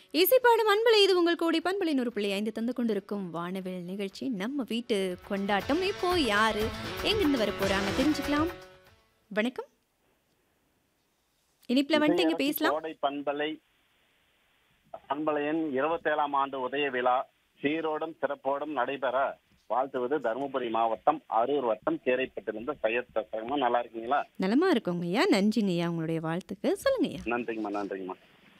இசைப்பாடும் அன்பலை இது உங்கள் கோடி பண்பலை நூறு புள்ளி ஐந்து தந்து கொண்டிருக்கும் வானவில் நிகழ்ச்சி நம்ம வீட்டு கொண்டாட்டம் இப்போ யாரு எங்கிருந்து வர போறாங்க தெரிஞ்சுக்கலாம் வணக்கம் இனிப்புல வந்துட்டு இங்க பேசலாம் கோடை பண்பலை பண்பலையின் இருபத்தேழாம் ஆண்டு உதய விழா சீரோடும் சிறப்போடும் நடைபெற வாழ்த்துவது தருமபுரி மாவட்டம் அரூர் வட்டம் சேரைப்பட்டிருந்த சையத் பேசுறேங்கம்மா நல்லா இருக்கீங்களா நலமா இருக்கோங்க ஐயா நன்றிங்க ஐயா உங்களுடைய வாழ்த்துக்கு சொல்லுங்க ஐயா நன்றிங்கம்மா நன்றிங்கம்மா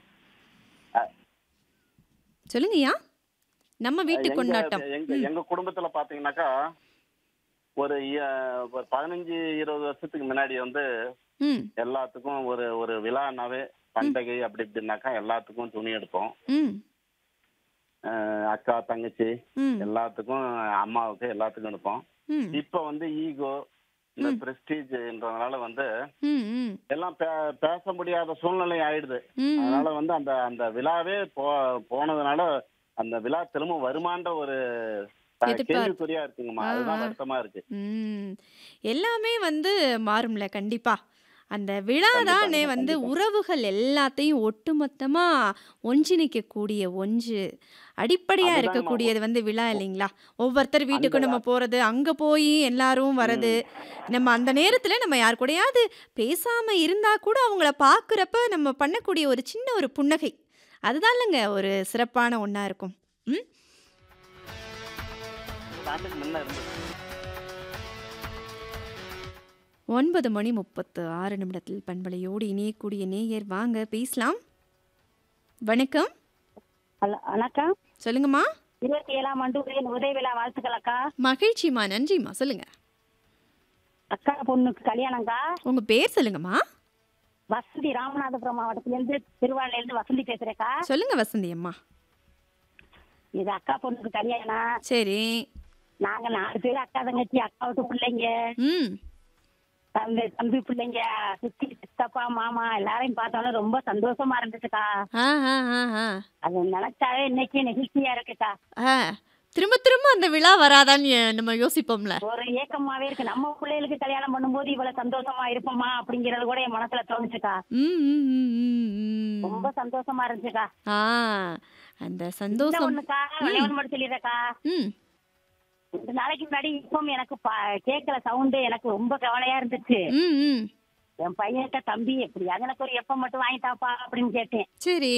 சொல்லுங்க ஐயா நம்ம வீட்டு எங்க- கொண்டாட்டம் எங்க எங்க குடும்பத்துல பாத்தீங்கன்னாக்கா ஒரு இய- ஒரு பதினஞ்சு இருபது வருஷத்துக்கு முன்னாடி வந்து ம் எல்லாத்துக்கும் ஒரு ஒரு விழானாவே பண்டிகை அப்படி இப்படின்னாக்கா எல்லாத்துக்கும் துணி எடுப்போம் ம் அஹ் அக்கா தங்கச்சி ம் எல்லாத்துக்கும் அம்மாவுக்கு எல்லாத்துக்கும் எடுப்போம் ம் இப்ப வந்து ஈகோ இந்த பிரஸ்டீஜ்ன்றதுனால வந்து ம் ம் எல்லாம் பே- பேச முடியாத சூழ்நிலை ஆயிடுது ம் அதனால வந்து அந்த அந்த விழாவே போ போனதுனால அந்த விழா திரும்ப வருமான்ற ஒரு அஹ், எதிர்பார்ப்பு. கேள்விக்குறியா இருக்குங்கம்மா அதுதான் ஆ. வருத்தமா இருக்கு ம் எல்லாமே வந்து மாறும்ல கண்டிப்பா அந்த விழா கண்டிப்பா, தானே கண்டிப்பா, வந்து கண்டிப்பா. உறவுகள் எல்லாத்தையும் ஒட்டுமொத்தமா ஒன்றிணைக்கக்கூடிய ஒன்று அடிப்படையா அதுதாங்கம்மா. இருக்கக்கூடியது வந்து விழா இல்லைங்களா ஒவ்வொருத்தர் வீட்டுக்கு அந்த நம்ம போறது அங்க போய் எல்லாரும் வரது நம்ம அந்த நேரத்துல நம்ம யார் கூடயாவது பேசாம இருந்தா கூட அவங்கள பார்க்குறப்ப நம்ம பண்ணக்கூடிய ஒரு சின்ன ஒரு புன்னகை அதுதான் இல்லைங்க ஒரு சிறப்பான ஒண்ணா இருக்கும் ம் ஆண்டுக்கு முன்ன இருந்தது ஒன்பது மணி முப்பத்து ஆறு நிமிடத்தில் பண்பலையோடு இணையக்கூடிய நேயர் வாங்க பேசலாம் வணக்கம் ஹலோ வணக்கம் சொல்லுங்கம்மா இருபத்தி ஏழாம் ஆண்டு உதய உதய விழா வாழ்த்துக்கள் அக்கா மகிழ்ச்சிம்மா நன்றிம்மா சொல்லுங்க அக்கா பொண்ணுக்கு கல்யாணம்க்கா உங்க பேர் சொல்லுங்கம்மா வசந்தி ராமநாதபுரம் மாவட்டத்திலேருந்து திருவாரூர்லேருந்து வசந்தி பேசுறேக்கா சொல்லுங்க வசந்தி அம்மா இது அக்கா பொண்ணுக்கு கல்யாணம் சரி நாங்க நாலு பேர் அக்கா தங்கச்சி அக்காவுக்கு பிள்ளைங்க ம் தம்பி தம்பி பிள்ளைங்க சித்தி சித்தப்பா மாமா எல்லாரையும் பார்த்தோன்னே ரொம்ப சந்தோஷமா இருந்துச்சுக்கா ஆ ஆ ஆ ஆ அது நினைச்சாவே இன்னைக்கு நெகிழ்ச்சியா இருக்குக்கா ஆ திரும்ப திரும்ப அந்த விழா வராதான்னு எ- நம்ம யோசிப்போம்ல ஒரு ஏக்கமாவே இருக்கு நம்ம பிள்ளைகளுக்கு கல்யாணம் பண்ணும்போது இவ்வளவு சந்தோஷமா இருப்போமா அப்படிங்கறது கூட என் மனசுல தோணுச்சுக்கா ம் ம், ம், ம், ம். ரொம்ப சந்தோஷமா இருந்துச்சுக்கா ஆ அந்த இந்த சந்தோஷம் ஒண்ணுக்கா விளையாட மட்டும் சொல்லிடுறேக்கா ம் ரெண்டு நாளைக்கு முன்னாடி இப்பவும் எனக்கு ப- கேட்கல சவுண்டு எனக்கு ரொம்ப கவலையா இருந்துச்சு ம் ம் என் பையன்கிட்ட தம்பி எப்படியாவது எனக்கு ஒரு எப்ப மட்டும் வாங்கிட்டாப்பா அப்படின்னு கேட்டேன் சரி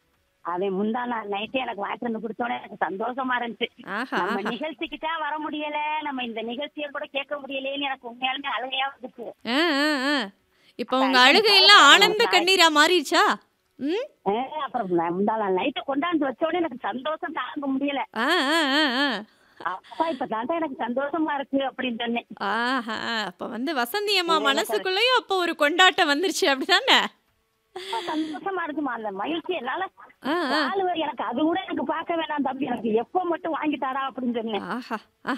அவன் முந்தா நாள் நைட்டு எனக்கு வாங்கிட்டு வந்து கொடுத்தோன்னே எனக்கு சந்தோஷமா இருந்துச்சு ஆஹா நம்ம ஆஹா நிகழ்ச்சிக்கு தான் வர முடியல நம்ம இந்த நிகழ்ச்சியை கூட கேட்க முடியலேன்னு எனக்கு உண்மையாலுமே அழுகையா வந்துச்சு ஆ ஆ ஆ இப்போ உங்க அழுகையெல்லாம் ஆனந்த கண்ணீரா மாறிடுச்சா ம் அஹ் அப்புறம் நான் முந்தா நாள் நைட்டு கொண்டாந்து வச்சோடனே எனக்கு சந்தோஷம் தாங்க முடியல ஆ ஆ ஆ ஆ அப்பா இப்ப தாண்டா எனக்கு சந்தோஷமா இருக்கு அப்படின்னு சொன்னேன் ஆஹா அப்ப வந்து வசந்தி அம்மா மனசுக்குள்ளேயும் அப்போ ஒரு கொண்டாட்டம் வந்துருச்சு அப்படிதானே அப்பா சந்தோஷமா இருக்குமா அந்த மகிழ்ச்சி என்னால ஆ ஆ நாலு வரை எனக்கு அது கூட எனக்கு பார்க்க வேணாம் தம்பி எனக்கு எப்போ மட்டும் வாங்கிட்டாரா அப்படின்னு சொன்னேன் ஆஹா ஆ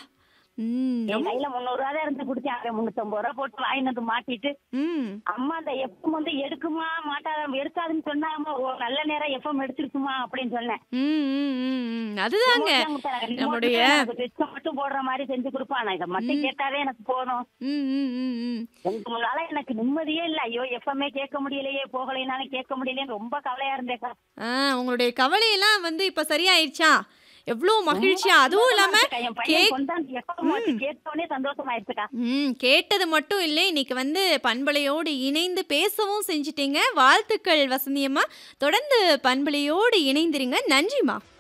ம் என் கையில முந்நூறு ரூபா தான் இருந்து குடிச்சேன் அவன் முன்னூத்தம்பது ரூபா போட்டு வாங்கிட்டு வந்து மாட்டிட்டு ம் அம்மா அந்த எப்பம் வந்து எடுக்குமா மாட்டாத எடுக்காதுன்னு சொன்னா அம்மா ஓ நல்ல நேரம் எப்பம் எடுத்துருக்குமா அப்படின்னு சொன்னேன் ம் ம், ம், ம். அதுதாங்க நம்முடைய நம்முடைய மட்டும் போடுற மாதிரி செஞ்சு கொடுப்பான் நான் இதை மட்டும் கேட்டாவே எனக்கு போதும் ம் ம் ம் ம் ரெண்டு மூணு நாளா எனக்கு நிம்மதியே இல்ல ஐயோ எப்பவுமே கேட்க முடியலையே போகலைனாலும் கேட்க முடியலையேன்னு ரொம்ப கவலையா இருந்தேக்கா ஆ உங்களுடைய கவலையெல்லாம் வந்து இப்ப சரியாயிடுச்சா எவ்வளோ மகிழ்ச்சியா அதுவும் இல்லாம என் பையன் கேக் கொண்டாந்து எப்ப கேட்டோடனே சந்தோஷமாயிருச்சுக்கா ம் கேட்டது மட்டும் இல்லை இன்னைக்கு வந்து பண்பலையோடு இணைந்து பேசவும் செஞ்சிட்டீங்க வாழ்த்துக்கள் வசந்தியம்மா தொடர்ந்து பண்பலையோடு இணைந்திருங்க நன்றிம்மா